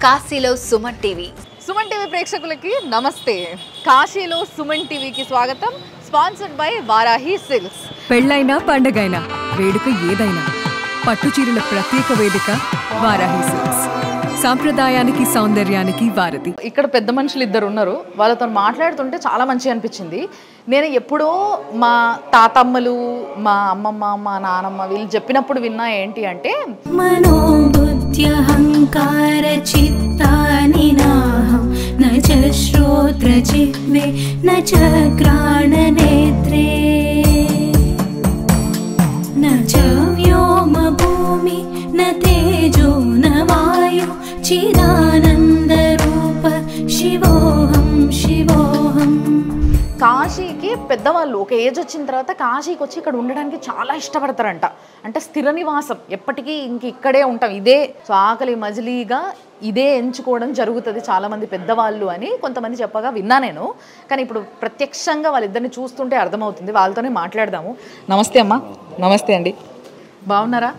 కాశీలో Suman TV Suman TV ప్రేక్షకులకి నమస్తే కాశీలో సుమన్ టీవీకి స్వాగతం స్పాన్సర్డ్ బై వారాహి సిల్క్స్ పెళ్ళైనా పండగైనా వేడుక ఏదైనా పట్టు చీరల ప్రత్యేక వేదిక వారాహి సిల్క్స్ సాంప్రదాయానికి సౌందర్యానికి వారధి ఇక్కడ పెద్ద మనుషులు ఇద్దరు ఉన్నారు వాళ్ళతో మాట్లాడుతుంటే చాలా మంచిగా అనిపించింది నేను ఎప్పుడో మా తాతమ్మలు మా అమ్మమ్మ మా నానమ్మ వీళ్ళు చెప్పినప్పుడు విన్నా ఏంటి అంటే मनोबुद्ध्यहङ्कारचित्तानि नाहं न च श्रोत्रजिह्वे न च घ्राणनेत्रे न च व्योमभूमि न तेजो न वायु चिदानन्दरूप शिवोऽहं शिवोऽहम् కాశీకి పెద్దవాళ్ళు ఒక ఏజ్ వచ్చిన తర్వాత కాశీకి వచ్చి ఇక్కడ ఉండడానికి చాలా ఇష్టపడతారంట అంటే స్థిర నివాసం ఎప్పటికీ ఇంక ఇక్కడే ఉంటాం ఇదే సో ఆకలి మజిలీగా ఇదే ఎంచుకోవడం జరుగుతుంది చాలామంది పెద్దవాళ్ళు అని కొంతమంది చెప్పగా విన్నా నేను కానీ ఇప్పుడు ప్రత్యక్షంగా వాళ్ళిద్దరిని చూస్తుంటే అర్థమవుతుంది వాళ్ళతోనే మాట్లాడదాము నమస్తే అమ్మా నమస్తే అండి బాగున్నారా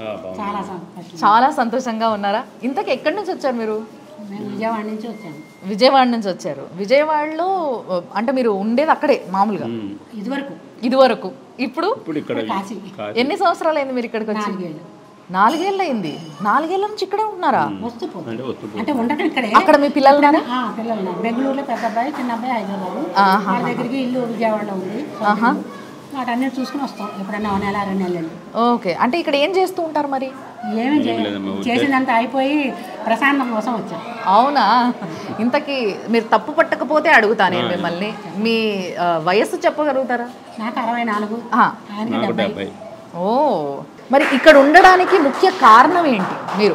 చాలా సంతోషంగా ఉన్నారా ఇంతకు ఎక్కడి నుంచి వచ్చారు మీరు మేము విజయవాడ నుంచి వచ్చాము విజయవాడ నుంచి వచ్చారు విజయవాడలో అంటే మీరు ఉండేది అక్కడే మామూలుగా ఇదివరకు ఇదివరకు ఇప్పుడు ఇప్పుడు ఇక్కడ కాశీ ఎన్ని సంవత్సరాలు అయింది మీరు ఇక్కడికి వచ్చి నాలుగేళ్ళు నాలుగేళ్ళు అయింది నాలుగేళ్ల నుంచి ఇక్కడే ఉన్నారా వస్తూ పోతుంది అంటే వస్తు అంటే ఉండటం ఇక్కడే అక్కడ మీ పిల్లలు ఉన్నారా ఆ, పిల్లలు ఉన్నారు బెంగళూరులో పెద్ద అబ్బాయి చిన్న అబ్బాయి హైదరాబాద్ ఆహా. వాళ్ళ దగ్గరికి ఇల్లు విజయవాడలో ఉంది ఆహా. వాటన్నీ చూసుకుని వస్తాం ఎప్పుడైనా ఒక నెల రెండు నెలలు ఓకే అంటే ఇక్కడ ఏం చేస్తూ ఉంటారు మరి ఏమీ చేసిందంతా అయిపోయి ప్రశాంతం కోసం వచ్చాం అవునా ఇంతకీ మీరు తప్పు పట్టకపోతే అడుగుతా నేను మిమ్మల్ని మీ ఆ, వయస్సు చెప్పగలుగుతారా నాకు అరవై నాలుగు ఆ, ఆయనకి నాకు డెబ్బై డెబ్బై ఓ మరి ఇక్కడ ఉండడానికి ముఖ్య కారణం ఏంటి మీరు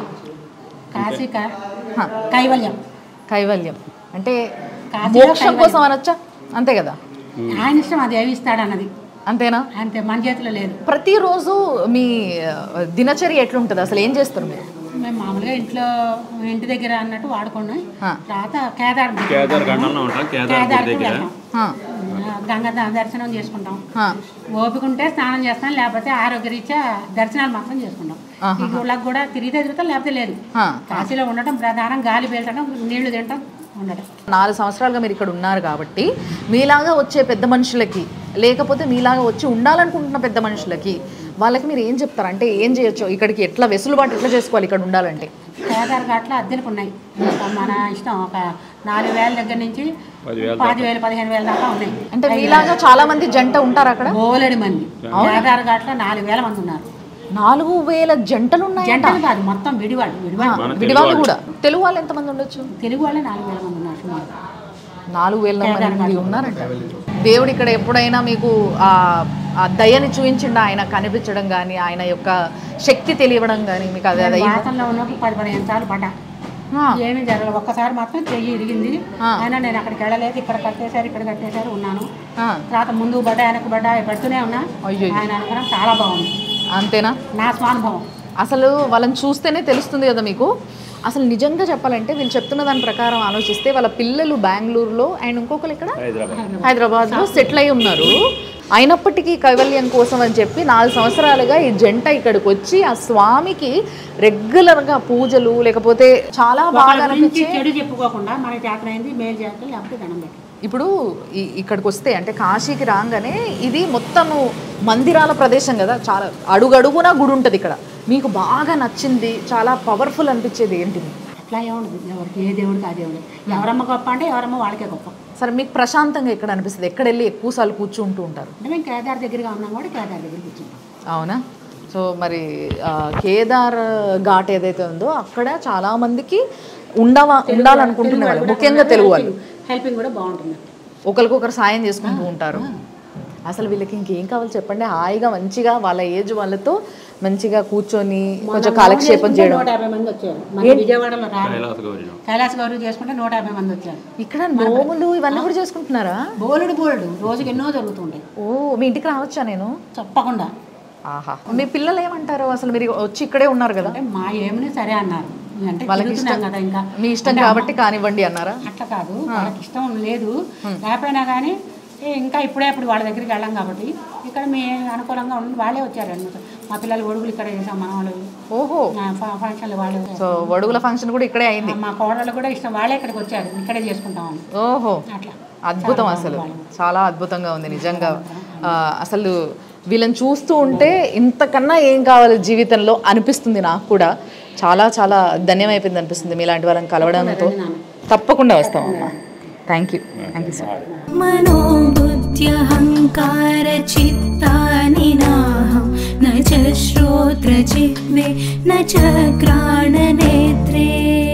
కాశీ కా- కైవల్యం కైవల్యం అంటే కాశీలో మోక్షం కోసం అనొచ్చా అంతే కదా ఆయన ఇష్టం అది ఏమి ఇస్తాడన్నది అంతేనా అంతే మన చేతిలో లేదు ప్రతిరోజు మీ ఆ, దినచర్య ఎట్లుంటుంది అసలు ఏం చేస్తారు మీరు మేము మామూలుగా ఇంట్లో ఇంటి దగ్గర అన్నట్టు వాడుకున్నాం ఆ. తర్వాత కేదార్ కేదార్ గండంలో ఉంటాం కేదార్ గుడి కేదార్కి దగ్గర వెళ్తాం ఆ, గంగ ద- దర్శనం చేసుకుంటాం ఆ, ఓపిక ఉంటే స్నానం చేస్తాం లేకపోతే ఆరోగ్యరీత్యా దర్శనాలు మాత్రం చేసుకుంటాం ఈ గుళ్ళకి కూడా తిరిగితే తిరుగుతాం లేకపోతే లేదు ఆ. కాశీలో ఉండటం ప్రధానం గాలి పీల్చడం నీళ్లు తినటం ఉండటం నాలుగు సంవత్సరాలుగా మీరు ఇక్కడ ఉన్నారు కాబట్టి మీలాగా వచ్చే పెద్ద మనుషులకి లేకపోతే మీలాగా వచ్చి ఉండాలనుకుంటున్న పెద్ద మనుషులకి వాళ్ళకి మీరు ఏం చెప్తారు అంటే ఏం చేయొచ్చు ఇక్కడికి ఎట్లా వెసులుబాటు ఎట్లా చేసుకోవాలి ఇక్కడ ఉండాలంటే కేదార్ ఘాట్లో అద్దెలకు ఉన్నాయి ఒక మన ఇష్టం ఒక నాలుగు వేల దగ్గర నుంచి పదివేల పదివేలు పదిహేను వేల దాకా ఉన్నాయి అంటే మీలాగా చాలా మంది జంట ఉంటారు అక్కడ బోలెడు మంది కేదార్ ఘాట్లో నాలుగు వేల మంది ఉన్నారు నాలుగు వేల జంటలు ఉన్నాయంట జంటలు కాదు మొత్తం విడివాడు విడివాడు మన విడివాళ్ళు కూడా తెలుగు వాళ్ళు ఎంతమంది ఉండొచ్చు తెలుగు వాళ్ళే నాలుగు వేల మంది ఉన్నారు సుమారు నాలుగు వేల మంది ఉన్నారంట దేవుడు ఇక్కడ ఎప్పుడైనా మీకు ఆ ఆ దయని చూపించిండా ఆయన కనిపించడం కానీ ఆయన యొక్క శక్తి తెలియడం కానీ మీకు అది అది అయిందా? వాసనలో ఉన్నప్పుడు పది పదిహేను సార్లు పడ్డా ఆ, ఏమీ జరగదు ఒక్కసారి మాత్రం చెయ్యి ఇరిగింది ఆ. అయినా నేను అక్కడికి వెళ్ళలేదు ఇక్కడ కట్టేశారు ఇక్కడ కట్టేశారు ఉన్నాను ఆ, తర్వాత ముందు పడ్డా వెనక్కి పడ్డా పెడుతూనే ఉన్నా అయ్యో. ఆయన అనుగ్రహం చాలా బాగుంది అంతేనా నా స్వానుభవం అసలు వాళ్ళని చూస్తేనే తెలుస్తుంది కదా మీకు అసలు నిజంగా చెప్పాలంటే వీళ్ళు చెప్తున్న దాని ప్రకారం ఆలోచిస్తే వాళ్ళ పిల్లలు బెంగళూరులో అండ్ ఇంకొకరు ఇక్కడ హైదరాబాద్ హైదరాబాద్లో సెటిల్ అయి ఉన్నారు అయినప్పటికీ కైవల్యం కోసం అని చెప్పి నాలుగు సంవత్సరాలుగా ఈ జంట ఇక్కడికి వచ్చి ఆ స్వామికి రెగ్యులర్గా పూజలు లేకపోతే చాలా బాగా ఒకళ్ళ గురించి అనిపించే చెడు చెప్పుకోకుండా మన చేతనైంది మేలు చేయాలి లేకపోతే దండం పెట్టి ఇప్పుడు ఈ- ఇక్కడికి వస్తే అంటే కాశీకి రాగానే ఇది మొత్తము మందిరాల ప్రదేశం కదా చాలా అడుగడుగునా గుడి ఉంటుంది ఇక్కడ మీకు బాగా నచ్చింది చాలా పవర్ఫుల్ అనిపించేది ఏంటిది అట్లా ఏముండదు ఎవరికి ఏ దేవుడికి ఆ దేవుడు ఎవరమ్మ గొప్ప అంటే ఎవరమ్మ వాళ్ళకే గొప్ప సరే మీకు ప్రశాంతంగా ఎక్కడ అనిపిస్తుంది ఎక్కడ వెళ్ళి ఎక్కువసార్లు కూర్చుంటూ ఉంటారు అంటే మేము కేదార్ దగ్గరగా ఉన్నాం కూడా కేదార్ దగ్గర కూర్చుంటాం అవునా సో మరి ఆ, కేదార్ ఘాట్ ఏదైతే ఉందో అక్కడ చాలా మందికి ఉండవా ఉండాలనుకుంటున్న వాళ్ళు ముఖ్యంగా తెలుగు వాళ్ళు హెల్పింగ్ కూడా బాగుంటుంది ఒకరికొకరు సాయం చేసుకుంటూ ఉంటారు అసలు వీళ్ళకి ఇంకేం కావాలి చెప్పండి హాయిగా మంచిగా వాళ్ళ ఏజ్ వాళ్ళతో మంచిగా కూర్చొని కొంచెం కాలక్షేపం చేయడం నూట యాభై మంది వచ్చారు మన విజయవాడలో రారు కైలాస గౌరి కైలాస గౌరవ చేసుకుంటే నూట యాభై మంది వచ్చారు ఇక్కడ నోములు ఇవన్నీ కూడా చేసుకుంటున్నారా బోలెడు బోలెడు రోజుకి ఎన్నో జరుగుతుంటాయి ఓ మీ ఇంటికి రావచ్చా నేను తప్పకుండా ఆహా మీ పిల్లలు ఏమంటారు అసలు మీరు వచ్చి ఇక్కడే ఉన్నారు కదా అంటే మా ఏమని సరే అన్నారు అంటే వాళ్ళకి తిరుగుతున్నాం ఇష్టం కదా ఇంకా మీ ఇష్టం కాబట్టి కానివ్వండి అన్నారా అట్లా కాదు వాళ్ళకి ఇష్టం లేదు లేకపోయినా కానీ ఏ ఇంకా ఇప్పుడే ఇప్పుడు వాళ్ళ దగ్గరికి వెళ్ళాం కాబట్టి ఇక్కడ మీ అనుకూలంగా ఉండి వాళ్ళే వచ్చారు అన్నమాట మా పిల్లలు ఒడుగులు ఇక్కడ చేసాం మన వాళ్ళు ఓహో ఫంక్షన్లు వాళ్ళు సో వడుగుల ఫంక్షన్ కూడా ఇక్కడే అయింది మా కోడళ్ళు కూడా ఇష్టం వాళ్ళే ఇక్కడికి వచ్చారు ఇక్కడే చేసుకుంటామని ఓహో అట్లా అద్భుతం అసలు చాలా అద్భుతంగా ఉంది నిజంగా ఆ, అసలు వీళ్ళని చూస్తూ ఉంటే ఇంతకన్నా ఏం కావాలి జీవితంలో అనిపిస్తుంది నాకు కూడా చాలా చాలా ధన్యమైపోయింది అనిపిస్తుంది మీలాంటి వాళ్ళని కలవడంతో తప్పకుండా వస్తాం అమ్మా thank you thank you sir मनोबुद्ध्यहङ्कारचित्तानि नाहं न च श्रोत्रजिह्वे न च घ्राणनेत्रे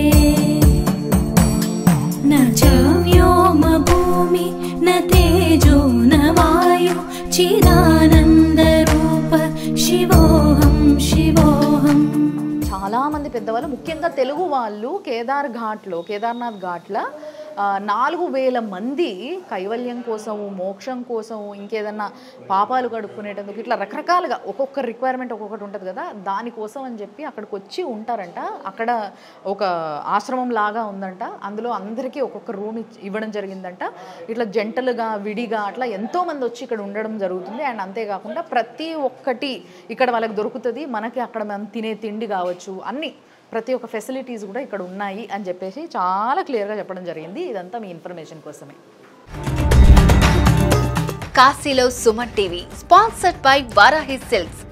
न च व्योमभूमि न तेजो न वायु चिदानन्दरूप शिवोऽहं शिवोऽहम् చాలా మంది పెద్దవాళ్ళు ముఖ్యంగా తెలుగు వాళ్ళు కేదార్ ఘాట్లో కేదార్నాథ్ ఘాట్ల ఆ, నాలుగు వేల మంది కైవల్యం కోసము మోక్షం కోసము ఇంకేదన్నా పాపాలు కడుక్కునేటందుకు ఇట్లా రకరకాలుగా ఒక్కొక్క రిక్వైర్మెంట్ ఒక్కొక్కటి ఉంటుంది కదా దానికోసం అని చెప్పి అక్కడికి వచ్చి ఉంటారంట అక్కడ ఒక ఆశ్రమం లాగా ఉందంట అందులో అందరికీ ఒక్కొక్క రూమ్ ఇవ్వడం జరిగిందంట ఇట్లా జంటలుగా విడిగా అట్లా ఎంతో మంది వచ్చి ఇక్కడ ఉండడం జరుగుతుంది అండ్ అంతేకాకుండా ప్రతి ఒక్కటి ఇక్కడ వాళ్ళకి దొరుకుతుంది మనకి అక్కడ మనం తినే తిండి కావచ్చు అన్ని ప్రతి ఒక్క ఫెసిలిటీస్ కూడా ఇక్కడ ఉన్నాయి అని చెప్పేసి చాలా క్లియర్గా చెప్పడం జరిగింది ఇదంతా మీ ఇన్ఫర్మేషన్ కోసమే కాశీలో Suman TV sponsored by Varahi silks